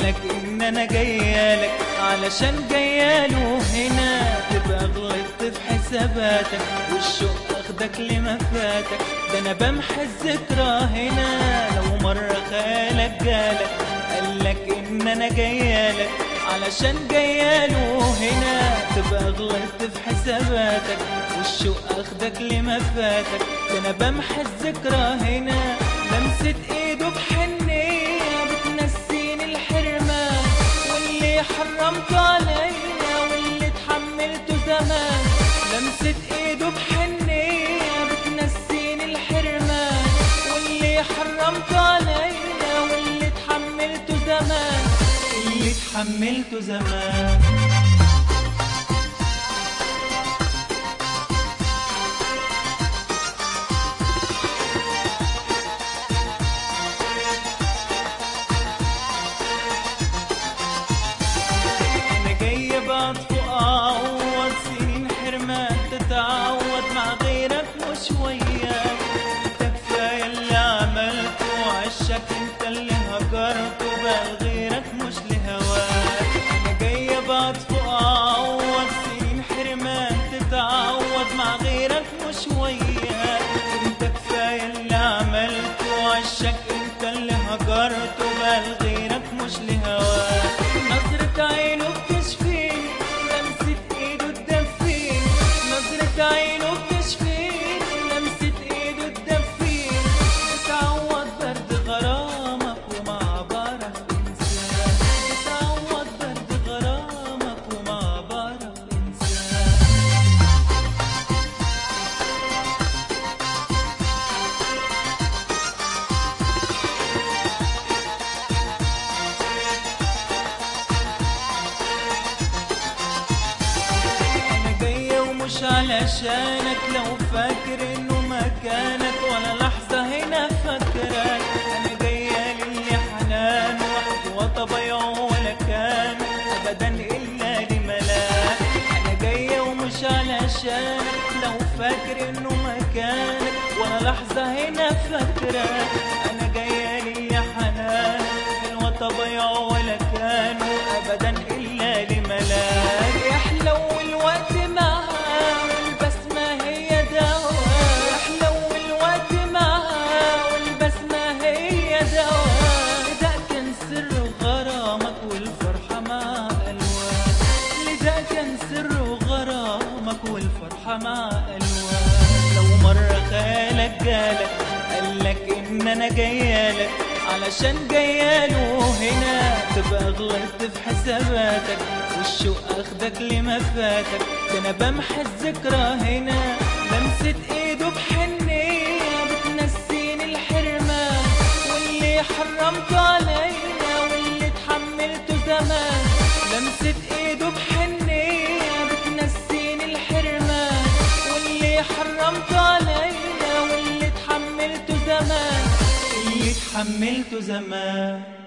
قالك ان انا جايالك علشان جاياله هنا تبقى غلطت في حساباتك والشوق اخدك لما فاتك ده انا بمحى الذكرى هنا لو مرة خالك جالك قالك ان انا جايالك علشان جاياله هنا تبقى غلطت في حساباتك والشوق اخدك لما فاتك ده انا بمحى الذكرى هنا لمسة ايده بحنية بتنسيني الحرمان واللي حرمته عليا واللي اتحملته زمان لمسة ايده بحنية بتنسيني الحرمان واللي حرمته عليا واللي اتحملته زمان اللي اتحملته زمان انا جاي بعد فوق اعوض سنين حرمان تتعوض مع غيرك مش وياك انت كفايه اللي عملته عشك انت اللي هجرته بقى غيرك مش لهواك انا جاي بعد فوق اعوض سنين حرمان تتعوض مع غيرك مش وياك انت كفايه اللي عملته عشك انت اللي هجرته بقى غيرك مش لهواك نظرة عينه بتشفيني لمسة ايده تدفيني نظرة عينه بتشفيني لمسة ايده تدفيني بتعوض برد غرامك ومع برك انسان بتعوض برد غرامك ومع برك انسان انا جاية ومش علشانك لو فاكر انه مكانك ولا لحظة هنا فاكرك انا جاية للي حنان وحد وطبيعه ولا كان ابدا الا لملاك انا جاية ومش علشانك لو فاكر انه مكانك ولا لحظة هنا فاكرك انا جاية للي حنان حلوة طبيعه ولا كانوا ابدا الا لملاك يحلو الوقت معاه والبسمة هي دواء يحلو الوقت معاه والبسمة هي دواء ده كان سر غرامك والفرحة مع ألوان لده كان سر غرامك والفرحة مع ألوان لو مرة خالك جالك قالك إن أنا جايالك علشان جاياله هنا تبقى غلطت في حساباتك والشوق اخدك لما فاتك ده انا بمحى الذكرى هنا لمسة ايده بحنية بتنسيني الحرمان واللي حرمته عليا واللي اتحملته زمان لمسة ايده بحنية بتنسيني الحرمان واللي حرمته عليا واللي اتحملته زمان اللي اتحملته زمان